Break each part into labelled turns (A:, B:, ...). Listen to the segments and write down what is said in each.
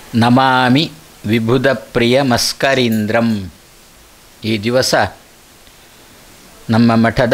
A: ನಮಾಮಿ ವಿಬುಧಪ್ರಿಯಮಸ್ಕರೀಂದ್ರಂ ಈ ದಿವಸ ನಮ್ಮ ಮಠದ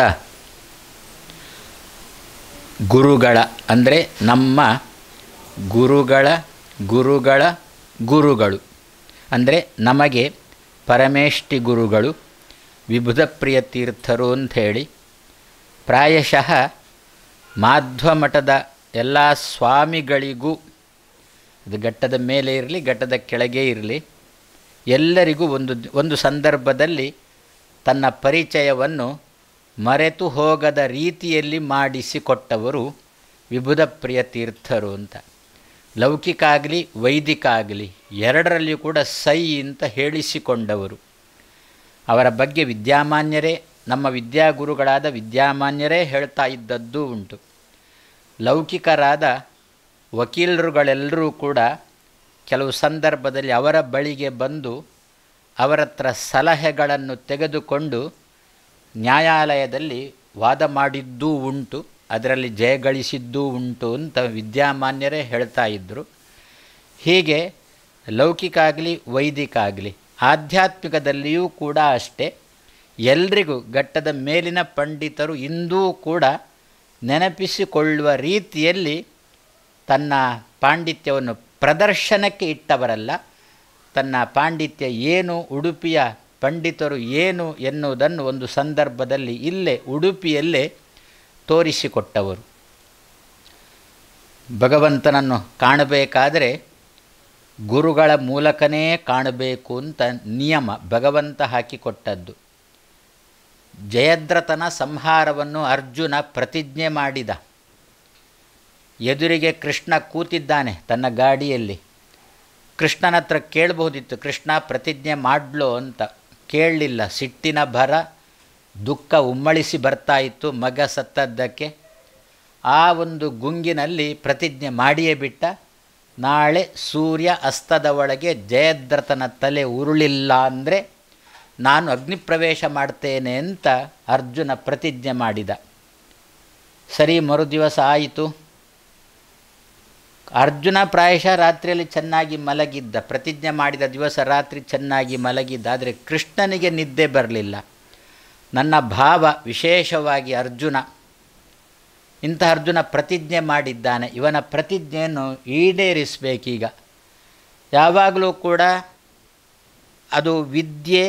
A: ಗುರುಗಳ ಅಂದರೆ ನಮ್ಮ ಗುರುಗಳ ಗುರುಗಳ ಗುರುಗಳು ಅಂದರೆ ನಮಗೆ ಪರಮೇಷ್ಠಿ ಗುರುಗಳು ವಿಬುಧಪ್ರಿಯ ತೀರ್ಥರು ಅಂಥೇಳಿ ಪ್ರಾಯಶಃ ಮಾಧ್ವ ಮಠದ ಎಲ್ಲ ಸ್ವಾಮಿಗಳಿಗೂ ಅದು ಘಟ್ಟದ ಮೇಲೆ ಇರಲಿ ಘಟ್ಟದ ಕೆಳಗೆ ಇರಲಿ ಎಲ್ಲರಿಗೂ ಒಂದು ಒಂದು ಸಂದರ್ಭದಲ್ಲಿ ತನ್ನ ಪರಿಚಯವನ್ನು ಮರೆತು ಹೋಗದ ರೀತಿಯಲ್ಲಿ ಮಾಡಿಸಿಕೊಟ್ಟವರು ವಿಬುಧ ಪ್ರಿಯ ತೀರ್ಥರು ಅಂತ ಲೌಕಿಕ ಆಗಲಿ ವೈದಿಕ ಆಗಲಿ ಎರಡರಲ್ಲಿಯೂ ಕೂಡ ಸೈ ಅಂತ ಹೇಳಿಸಿಕೊಂಡವರು ಅವರ ಬಗ್ಗೆ ವಿದ್ಯಾಮಾನ್ಯರೇ ನಮ್ಮ ವಿದ್ಯಾಗುರುಗಳಾದ ವಿದ್ಯಾಮಾನ್ಯರೇ ಹೇಳ್ತಾ ಇದ್ದದ್ದು ಉಂಟು ಲೌಕಿಕರಾದ ವಕೀಲರುಗಳೆಲ್ಲರೂ ಕೂಡ ಕೆಲವು ಸಂದರ್ಭದಲ್ಲಿ ಅವರ ಬಳಿಗೆ ಬಂದು ಅವರ ಹತ್ರ ಸಲಹೆಗಳನ್ನು ತೆಗೆದುಕೊಂಡು ನ್ಯಾಯಾಲಯದಲ್ಲಿ ವಾದ ಮಾಡಿದ್ದೂ ಉಂಟು ಅದರಲ್ಲಿ ಜಯಗಳಿಸಿದ್ದೂ ಉಂಟು ಅಂತ ವಿದ್ಯಾಮಾನ್ಯರೇ ಹೇಳ್ತಾ ಇದ್ದರು ಹೀಗೆ ಲೌಕಿಕ ಆಗಲಿ ವೈದಿಕ ಆಗಲಿ ಆಧ್ಯಾತ್ಮಿಕದಲ್ಲಿಯೂ ಕೂಡ ಅಷ್ಟೇ ಎಲ್ರಿಗೂ ಘಟ್ಟದ ಮೇಲಿನ ಪಂಡಿತರು ಇಂದೂ ಕೂಡ ನೆನಪಿಸಿಕೊಳ್ಳುವ ರೀತಿಯಲ್ಲಿ ತನ್ನ ಪಾಂಡಿತ್ಯವನ್ನು ಪ್ರದರ್ಶನಕ್ಕೆ ಇಟ್ಟವರಲ್ಲ ತನ್ನ ಪಾಂಡಿತ್ಯ ಏನು ಉಡುಪಿಯ ಪಂಡಿತರು ಏನು ಎನ್ನುವುದನ್ನು ಒಂದು ಸಂದರ್ಭದಲ್ಲಿ ಇಲ್ಲೇ ಉಡುಪಿಯಲ್ಲೇ ತೋರಿಸಿಕೊಟ್ಟವರು ಭಗವಂತನನ್ನು ಕಾಣಬೇಕಾದರೆ ಗುರುಗಳ ಮೂಲಕನೇ ಕಾಣಬೇಕು ಅಂತ ನಿಯಮ ಭಗವಂತ ಹಾಕಿಕೊಟ್ಟದ್ದು ಜಯದ್ರಥನ ಸಂಹಾರವನ್ನು ಅರ್ಜುನ ಪ್ರತಿಜ್ಞೆ ಮಾಡಿದ ಎದುರಿಗೆ ಕೃಷ್ಣ ಕೂತಿದ್ದಾನೆ ತನ್ನ ಗಾಡಿಯಲ್ಲಿ ಕೃಷ್ಣನ ಹತ್ರ ಕೇಳಬಹುದಿತ್ತು ಕೃಷ್ಣ ಪ್ರತಿಜ್ಞೆ ಮಾಡ್ಲೋ ಅಂತ ಕೇಳಲಿಲ್ಲ ಸಿಟ್ಟಿನ ಭರ ದುಃಖ ಉಮ್ಮಳಿಸಿ ಬರ್ತಾ ಇತ್ತು ಮಗ ಸತ್ತದ್ದಕ್ಕೆ ಆ ಒಂದು ಗುಂಗಿನಲ್ಲಿ ಪ್ರತಿಜ್ಞೆ ಮಾಡಿಯೇ ಬಿಟ್ಟ ನಾಳೆ ಸೂರ್ಯ ಅಸ್ತದ ಒಳಗೆ ಜಯದ್ರಥನ ತಲೆ ಉರುಳಿಲ್ಲ ಅಂದರೆ ನಾನು ಅಗ್ನಿಪ್ರವೇಶ ಮಾಡ್ತೇನೆ ಅಂತ ಅರ್ಜುನ ಪ್ರತಿಜ್ಞೆ ಮಾಡಿದ ಸರಿ ಮರುದಿವಸ ಆಯಿತು ಅರ್ಜುನ ಪ್ರಾಯಶಃ ರಾತ್ರಿಯಲ್ಲಿ ಚೆನ್ನಾಗಿ ಮಲಗಿದ್ದ ಪ್ರತಿಜ್ಞೆ ಮಾಡಿದ ದಿವಸ ರಾತ್ರಿ ಚೆನ್ನಾಗಿ ಮಲಗಿದ್ದ ಆದರೆ ಕೃಷ್ಣನಿಗೆ ನಿದ್ದೆ ಬರಲಿಲ್ಲ ನನ್ನ ಭಾವ ವಿಶೇಷವಾಗಿ ಅರ್ಜುನ ಇಂಥ ಅರ್ಜುನ ಪ್ರತಿಜ್ಞೆ ಮಾಡಿದ್ದಾನೆ ಇವನ ಪ್ರತಿಜ್ಞೆಯನ್ನು ಈಡೇರಿಸಬೇಕೀಗ ಯಾವಾಗಲೂ ಕೂಡ ಅದು ವಿದ್ಯೆ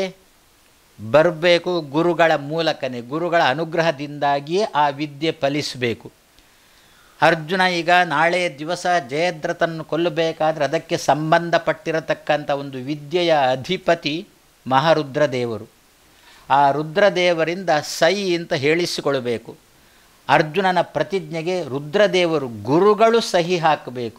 A: ಬರಬೇಕು ಗುರುಗಳ ಮೂಲಕನೇ ಗುರುಗಳ ಅನುಗ್ರಹದಿಂದಾಗಿಯೇ ಆ ವಿದ್ಯೆ ಫಲಿಸಬೇಕು ಅರ್ಜುನ ಈಗ ನಾಳೆ ದಿವಸ ಜಯದ್ರಥನ್ನು ಕೊಲ್ಲಬೇಕಾದ್ರೆ ಅದಕ್ಕೆ ಸಂಬಂಧಪಟ್ಟಿರತಕ್ಕಂಥ ಒಂದು ವಿದ್ಯೆಯ ಅಧಿಪತಿ ಮಹಾರುದ್ರದೇವರು ಆ ರುದ್ರದೇವರಿಂದ ಸೈ ಅಂತ ಹೇಳಿಸಿಕೊಳ್ಬೇಕು ಅರ್ಜುನನ ಪ್ರತಿಜ್ಞೆಗೆ ರುದ್ರದೇವರು ಗುರುಗಳು ಸಹಿ ಹಾಕಬೇಕು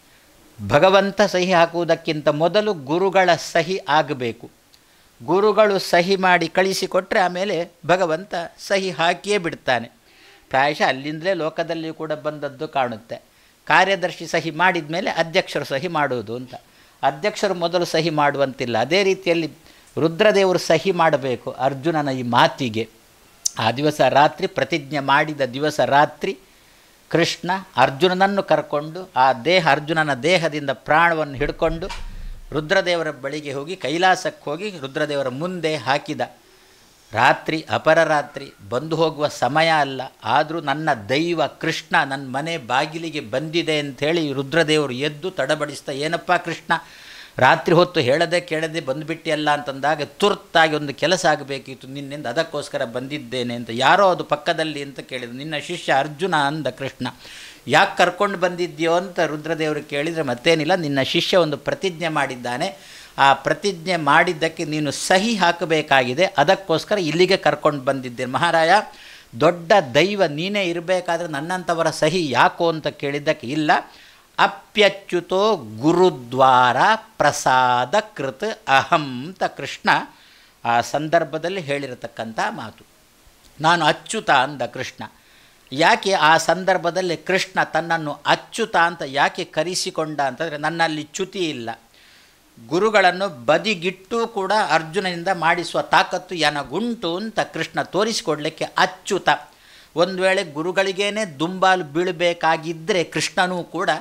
A: ಭಗವಂತ ಸಹಿ ಹಾಕುವುದಕ್ಕಿಂತ ಮೊದಲು ಗುರುಗಳ ಸಹಿ ಆಗಬೇಕು ಗುರುಗಳು ಸಹಿ ಮಾಡಿ ಕಳಿಸಿಕೊಟ್ರೆ ಆಮೇಲೆ ಭಗವಂತ ಸಹಿ ಹಾಕಿಯೇ ಬಿಡ್ತಾನೆ ಪ್ರಾಯಶಃ ಅಲ್ಲಿಂದಲೇ ಲೋಕದಲ್ಲಿ ಕೂಡ ಬಂದದ್ದು ಕಾಣುತ್ತೆ ಕಾರ್ಯದರ್ಶಿ ಸಹಿ ಮಾಡಿದ ಮೇಲೆ ಅಧ್ಯಕ್ಷರು ಸಹಿ ಮಾಡುವುದು ಅಂತ ಅಧ್ಯಕ್ಷರು ಮೊದಲು ಸಹಿ ಮಾಡುವಂತಿಲ್ಲ ಅದೇ ರೀತಿಯಲ್ಲಿ ರುದ್ರದೇವರು ಸಹಿ ಮಾಡಬೇಕು ಅರ್ಜುನನ ಈ ಮಾತಿಗೆ ಆ ದಿವಸ ರಾತ್ರಿ ಪ್ರತಿಜ್ಞೆ ಮಾಡಿದ ದಿವಸ ರಾತ್ರಿ ಕೃಷ್ಣ ಅರ್ಜುನನನ್ನು ಕರ್ಕೊಂಡು ಆ ದೇಹ ಅರ್ಜುನನ ದೇಹದಿಂದ ಪ್ರಾಣವನ್ನು ಹಿಡ್ಕೊಂಡು ರುದ್ರದೇವರ ಬಳಿಗೆ ಹೋಗಿ ಕೈಲಾಸಕ್ಕೆ ಹೋಗಿ ರುದ್ರದೇವರ ಮುಂದೆ ಹಾಕಿದ ರಾತ್ರಿ ಅಪರರಾತ್ರಿ ಬಂದು ಹೋಗುವ ಸಮಯ ಅಲ್ಲ ಆದರೂ ನನ್ನ ದೈವ ಕೃಷ್ಣ ನನ್ನ ಮನೆ ಬಾಗಿಲಿಗೆ ಬಂದಿದೆ ಅಂಥೇಳಿ ರುದ್ರದೇವರು ಎದ್ದು ತಡಬಡಿಸ್ತಾ ಏನಪ್ಪ ಕೃಷ್ಣ ರಾತ್ರಿ ಹೊತ್ತು ಹೇಳದೆ ಕೇಳದೆ ಬಂದುಬಿಟ್ಟಿಯಲ್ಲ ಅಂತಂದಾಗ ತುರ್ತಾಗಿ ಒಂದು ಕೆಲಸ ಆಗಬೇಕಿತ್ತು ನಿನ್ನಿಂದ ಅದಕ್ಕೋಸ್ಕರ ಬಂದಿದ್ದೇನೆ ಅಂತ ಯಾರೋ ಅದು ಪಕ್ಕದಲ್ಲಿ ಅಂತ ಕೇಳಿದ್ರು ನಿನ್ನ ಶಿಷ್ಯ ಅರ್ಜುನ ಅಂದ ಕೃಷ್ಣ ಯಾಕೆ ಕರ್ಕೊಂಡು ಬಂದಿದ್ಯೋ ಅಂತ ರುದ್ರದೇವರು ಕೇಳಿದರೆ ಮತ್ತೇನಿಲ್ಲ ನಿನ್ನ ಶಿಷ್ಯ ಒಂದು ಪ್ರತಿಜ್ಞೆ ಮಾಡಿದ್ದಾನೆ ಆ ಪ್ರತಿಜ್ಞೆ ಮಾಡಿದ್ದಕ್ಕೆ ನೀನು ಸಹಿ ಹಾಕಬೇಕಾಗಿದೆ ಅದಕ್ಕೋಸ್ಕರ ಇಲ್ಲಿಗೆ ಕರ್ಕೊಂಡು ಬಂದಿದ್ದೇನೆ ಮಹಾರಾಯ ದೊಡ್ಡ ದೈವ ನೀನೇ ಇರಬೇಕಾದ್ರೆ ನನ್ನಂಥವರ ಸಹಿ ಯಾಕೋ ಅಂತ ಕೇಳಿದ್ದಕ್ಕೆ ಇಲ್ಲ ಅಪ್ಯಚ್ಯುತೋ ಗುರುದ್ವಾರ ಪ್ರಸಾದ ಕೃತ್ ಅಹಂ ಅಂತ ಕೃಷ್ಣ ಆ ಸಂದರ್ಭದಲ್ಲಿ ಹೇಳಿರತಕ್ಕಂಥ ಮಾತು ನಾನು ಅಚ್ಯುತ ಅಂದ ಕೃಷ್ಣ ಯಾಕೆ ಆ ಸಂದರ್ಭದಲ್ಲಿ ಕೃಷ್ಣ ತನ್ನನ್ನು ಅಚ್ಯುತ ಅಂತ ಯಾಕೆ ಕರೆಸಿಕೊಂಡ ಅಂತಂದರೆ ನನ್ನಲ್ಲಿ ಚ್ಯುತಿ ಇಲ್ಲ ಗುರುಗಳನ್ನು ಬದಿಗಿಟ್ಟು ಕೂಡ ಅರ್ಜುನನಿಂದ ಮಾಡಿಸುವ ತಾಕತ್ತು ನನಗುಂಟು ಅಂತ ಕೃಷ್ಣ ತೋರಿಸಿಕೊಡಲಿಕ್ಕೆ ಅಚ್ಯುತ ಒಂದು ವೇಳೆ ಗುರುಗಳಿಗೇನೆ ದುಂಬಾಲು ಬೀಳಬೇಕಾಗಿದ್ದರೆ ಕೃಷ್ಣನೂ ಕೂಡ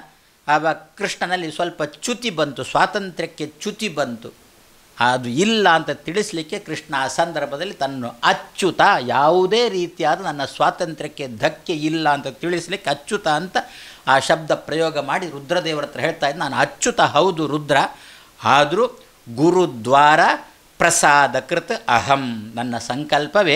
A: ಆವಾಗ ಕೃಷ್ಣನಲ್ಲಿ ಸ್ವಲ್ಪ ಚ್ಯುತಿ ಬಂತು ಸ್ವಾತಂತ್ರ್ಯಕ್ಕೆ ಚ್ಯುತಿ ಬಂತು ಅದು ಇಲ್ಲ ಅಂತ ತಿಳಿಸ್ಲಿಕ್ಕೆ ಕೃಷ್ಣ ಆ ಸಂದರ್ಭದಲ್ಲಿ ತನ್ನ ಅಚ್ಯುತ ಯಾವುದೇ ರೀತಿಯಾದ ನನ್ನ ಸ್ವಾತಂತ್ರ್ಯಕ್ಕೆ ಧಕ್ಕೆ ಇಲ್ಲ ಅಂತ ತಿಳಿಸ್ಲಿಕ್ಕೆ ಅಚ್ಯುತ ಅಂತ ಆ ಶಬ್ದ ಪ್ರಯೋಗ ಮಾಡಿ ರುದ್ರದೇವರ ಹತ್ರ ಹೇಳ್ತಾ ಇದ್ದ ನಾನು ಅಚ್ಯುತ ಹೌದು ರುದ್ರ ಆದರೂ ಗುರುದ್ವಾರ ಪ್ರಸಾದಕೃತ್ ಅಹಂ ನನ್ನ ಸಂಕಲ್ಪವೇ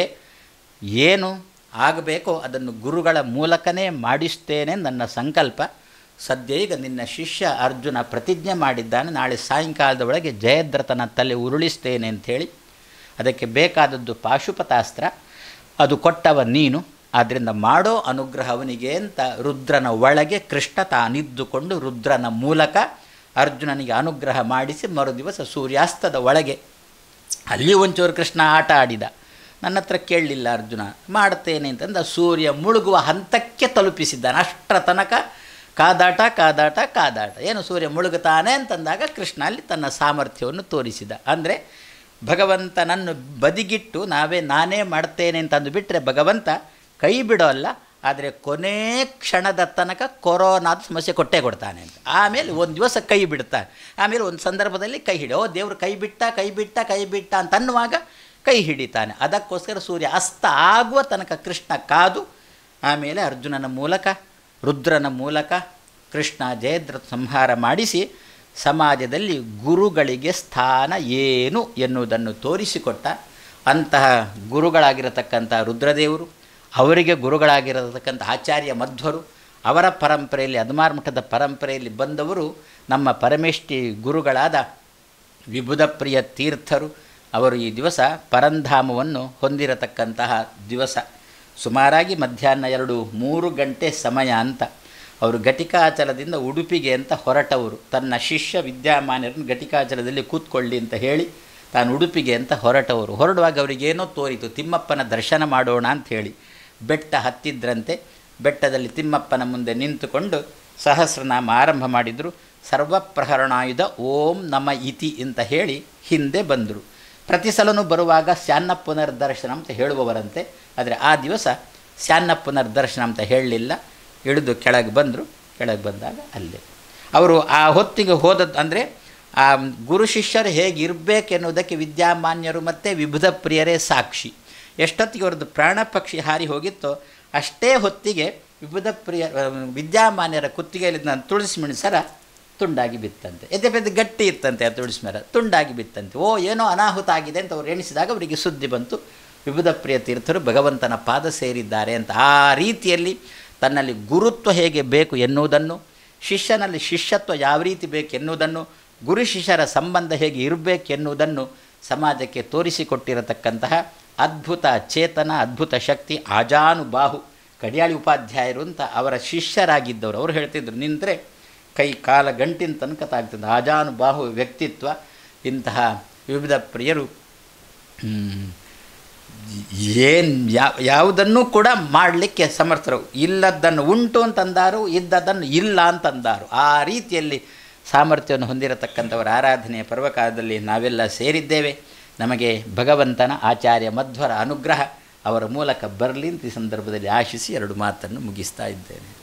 A: ಏನು ಆಗಬೇಕೋ ಅದನ್ನು ಗುರುಗಳ ಮೂಲಕನೇ ಮಾಡಿಸ್ತೇನೆ ನನ್ನ ಸಂಕಲ್ಪ ಸದ್ಯ ಈಗ ನಿನ್ನ ಶಿಷ್ಯ ಅರ್ಜುನ ಪ್ರತಿಜ್ಞೆ ಮಾಡಿದ್ದಾನೆ ನಾಳೆ ಸಾಯಂಕಾಲದ ಒಳಗೆ ಜಯದ್ರಥನ ತಲೆ ಉರುಳಿಸ್ತೇನೆ ಅಂಥೇಳಿ ಅದಕ್ಕೆ ಬೇಕಾದದ್ದು ಪಾಶುಪತಾಸ್ತ್ರ ಅದು ಕೊಟ್ಟವ ನೀನು ಆದ್ದರಿಂದ ಮಾಡೋ ಅನುಗ್ರಹ ಅವನಿಗೆ ಅಂತ ರುದ್ರನ ಒಳಗೆ ಕೃಷ್ಣ ತಾನಿದ್ದುಕೊಂಡು ರುದ್ರನ ಮೂಲಕ ಅರ್ಜುನನಿಗೆ ಅನುಗ್ರಹ ಮಾಡಿಸಿ ಮರುದಿವಸ ಸೂರ್ಯಾಸ್ತದ ಒಳಗೆ ಅಲ್ಲಿ ಒಂಚೂರು ಕೃಷ್ಣ ಆಟ ಆಡಿದ ನನ್ನ ಹತ್ರ ಕೇಳಲಿಲ್ಲ ಅರ್ಜುನ ಮಾಡ್ತೇನೆ ಅಂತಂದ ಸೂರ್ಯ ಮುಳುಗುವ ಹಂತಕ್ಕೆ ತಲುಪಿಸಿದ್ದಾನೆ ಅಷ್ಟರ ತನಕ ಕಾದಾಟ ಕಾದಾಟ ಕಾದಾಟ ಏನು ಸೂರ್ಯ ಮುಳುಗುತ್ತಾನೆ ಅಂತಂದಾಗ ಕೃಷ್ಣ ಅಲ್ಲಿ ತನ್ನ ಸಾಮರ್ಥ್ಯವನ್ನು ತೋರಿಸಿದ ಅಂದರೆ ಭಗವಂತನನ್ನು ಬದಿಗಿಟ್ಟು ನಾವೇ ನಾನೇ ಮಾಡ್ತೇನೆ ಅಂತಂದು ಬಿಟ್ಟರೆ ಭಗವಂತ ಕೈ ಬಿಡೋಲ್ಲ ಆದರೆ ಕೊನೇ ಕ್ಷಣದ ತನಕ ಕೊರೋನಾದ ಸಮಸ್ಯೆ ಕೊಟ್ಟೇ ಕೊಡ್ತಾನೆ ಅಂತ ಆಮೇಲೆ ಒಂದು ದಿವಸ ಕೈ ಬಿಡ್ತಾನೆ ಆಮೇಲೆ ಒಂದು ಸಂದರ್ಭದಲ್ಲಿ ಕೈ ಹಿಡಿ ಓ ದೇವರು ಕೈ ಬಿಟ್ಟ ಕೈ ಬಿಟ್ಟ ಕೈ ಬಿಟ್ಟ ಅಂತ ಅನ್ನುವಾಗ ಕೈ ಹಿಡಿತಾನೆ ಅದಕ್ಕೋಸ್ಕರ ಸೂರ್ಯ ಅಸ್ತ ಆಗುವ ತನಕ ಕೃಷ್ಣ ಕಾದು ಆಮೇಲೆ ಅರ್ಜುನನ ಮೂಲಕ ರುದ್ರನ ಮೂಲಕ ಕೃಷ್ಣ ಜಯದ್ರ ಸಂಹಾರ ಮಾಡಿಸಿ ಸಮಾಜದಲ್ಲಿ ಗುರುಗಳಿಗೆ ಸ್ಥಾನ ಏನು ಎನ್ನುವುದನ್ನು ತೋರಿಸಿಕೊಟ್ಟ ಅಂತಹ ಗುರುಗಳಾಗಿರತಕ್ಕಂಥ ರುದ್ರದೇವರು ಅವರಿಗೆ ಗುರುಗಳಾಗಿರತಕ್ಕಂಥ ಆಚಾರ್ಯ ಮಧ್ವರು ಅವರ ಪರಂಪರೆಯಲ್ಲಿ ಹದಿಮಾರು ಮಠದ ಪರಂಪರೆಯಲ್ಲಿ ಬಂದವರು ನಮ್ಮ ಪರಮೇಷ್ಠಿ ಗುರುಗಳಾದ ವಿಬುಧಪ್ರಿಯ ತೀರ್ಥರು ಅವರು ಈ ದಿವಸ ಪರಂಧಾಮವನ್ನು ಹೊಂದಿರತಕ್ಕಂತಹ ದಿವಸ ಸುಮಾರಾಗಿ ಮಧ್ಯಾಹ್ನ ಎರಡು ಮೂರು ಗಂಟೆ ಸಮಯ ಅಂತ ಅವರು ಘಟಿಕಾಚಲದಿಂದ ಉಡುಪಿಗೆ ಅಂತ ಹೊರಟವರು ತನ್ನ ಶಿಷ್ಯ ವಿದ್ಯಾಮಾನ್ಯರನ್ನು ಘಟಿಕಾಚಲದಲ್ಲಿ ಕೂತ್ಕೊಳ್ಳಿ ಅಂತ ಹೇಳಿ ತಾನು ಉಡುಪಿಗೆ ಅಂತ ಹೊರಟವರು ಹೊರಡುವಾಗ ಅವರಿಗೇನೋ ತೋರಿತು ತಿಮ್ಮಪ್ಪನ ದರ್ಶನ ಮಾಡೋಣ ಅಂತ ಹೇಳಿ ಬೆಟ್ಟ ಹತ್ತಿದ್ರಂತೆ ಬೆಟ್ಟದಲ್ಲಿ ತಿಮ್ಮಪ್ಪನ ಮುಂದೆ ನಿಂತುಕೊಂಡು ಸಹಸ್ರನಾಮ ಆರಂಭ ಮಾಡಿದರು ಸರ್ವಪ್ರಹರಣಾಯುಧ ಓಂ ನಮ ಇತಿ ಅಂತ ಹೇಳಿ ಹಿಂದೆ ಬಂದರು ಪ್ರತಿ ಸಲನೂ ಬರುವಾಗ ಸ್ಯಾನ್ನ ಪುನರ್ದರ್ಶನ ಅಂತ ಹೇಳುವವರಂತೆ ಆದರೆ ಆ ದಿವಸ ಸ್ಯಾನ್ನ ಪುನರ್ದರ್ಶನ ಅಂತ ಹೇಳಲಿಲ್ಲ ಇಳಿದು ಕೆಳಗೆ ಬಂದರು ಕೆಳಗೆ ಬಂದಾಗ ಅಲ್ಲೇ ಅವರು ಆ ಹೊತ್ತಿಗೆ ಹೋದದ್ದು ಅಂದರೆ ಆ ಗುರು ಶಿಷ್ಯರು ಹೇಗಿರಬೇಕೆನ್ನುವುದಕ್ಕೆ ವಿದ್ಯಾಮಾನ್ಯರು ಮತ್ತು ವಿಬುಧ ಪ್ರಿಯರೇ ಸಾಕ್ಷಿ ಎಷ್ಟೊತ್ತಿಗೆ ಅವ್ರದ್ದು ಪ್ರಾಣ ಪಕ್ಷಿ ಹಾರಿ ಹೋಗಿತ್ತೋ ಅಷ್ಟೇ ಹೊತ್ತಿಗೆ ವಿಬುಧ ಪ್ರಿಯ ವಿದ್ಯಾಮಾನ್ಯರ ಕುತ್ತಿಗೆಯಲ್ಲಿದ್ದ ತುಳಸಿ ಮೆಣಸರ ತುಂಡಾಗಿ ಬಿತ್ತಂತೆ ಎದೆ ಬೆದ್ದು ಗಟ್ಟಿ ಇತ್ತಂತೆ ಆ ತುಳಸಿ ಮರ ತುಂಡಾಗಿ ಬಿತ್ತಂತೆ ಓ ಏನೋ ಅನಾಹುತ ಆಗಿದೆ ಅಂತ ಅವ್ರು ಎಣಿಸಿದಾಗ ಅವರಿಗೆ ಸುದ್ದಿ ಬಂತು ವಿಬುಧ ಪ್ರಿಯ ತೀರ್ಥರು ಭಗವಂತನ ಪಾದ ಸೇರಿದ್ದಾರೆ ಅಂತ ಆ ರೀತಿಯಲ್ಲಿ ತನ್ನಲ್ಲಿ ಗುರುತ್ವ ಹೇಗೆ ಬೇಕು ಎನ್ನುವುದನ್ನು ಶಿಷ್ಯನಲ್ಲಿ ಶಿಷ್ಯತ್ವ ಯಾವ ರೀತಿ ಬೇಕು ಎನ್ನುವುದನ್ನು ಗುರು ಶಿಷ್ಯರ ಸಂಬಂಧ ಹೇಗೆ ಇರಬೇಕು ಎನ್ನುವುದನ್ನು ಸಮಾಜಕ್ಕೆ ತೋರಿಸಿಕೊಟ್ಟಿರತಕ್ಕಂತಹ ಅದ್ಭುತ ಚೇತನ ಅದ್ಭುತ ಶಕ್ತಿ ಆಜಾನುಬಾಹು ಕಡಿಯಾಳಿ ಉಪಾಧ್ಯಾಯರು ಅಂತ ಅವರ ಶಿಷ್ಯರಾಗಿದ್ದವರು ಅವರು ಹೇಳ್ತಿದ್ರು ನಿಂತರೆ ಕೈ ಕಾಲ ಗಂಟಿನ ತನಕ ತಾಗ್ತದೆ ಆಜಾನುಬಾಹು ವ್ಯಕ್ತಿತ್ವ ಇಂತಹ ವಿವಿಧ ಪ್ರಿಯರು ಏನು ಯಾವ ಯಾವುದನ್ನು ಕೂಡ ಮಾಡಲಿಕ್ಕೆ ಸಮರ್ಥರು ಇಲ್ಲದ್ದನ್ನು ಉಂಟು ಅಂತಂದಾರು ಇದ್ದದನ್ನು ಇಲ್ಲ ಅಂತಂದಾರು ಆ ರೀತಿಯಲ್ಲಿ ಸಾಮರ್ಥ್ಯವನ್ನು ಹೊಂದಿರತಕ್ಕಂಥವರ ಆರಾಧನೆಯ ಪರ್ವಕಾಲದಲ್ಲಿ ನಾವೆಲ್ಲ ಸೇರಿದ್ದೇವೆ ನಮಗೆ ಭಗವಂತನ ಆಚಾರ್ಯ ಮಧ್ವರ ಅನುಗ್ರಹ ಅವರ ಮೂಲಕ ಬರಲಿ ಅಂತ ಈ ಸಂದರ್ಭದಲ್ಲಿ ಆಶಿಸಿ ಎರಡು ಮಾತನ್ನು ಮುಗಿಸ್ತಾ ಇದ್ದೇನೆ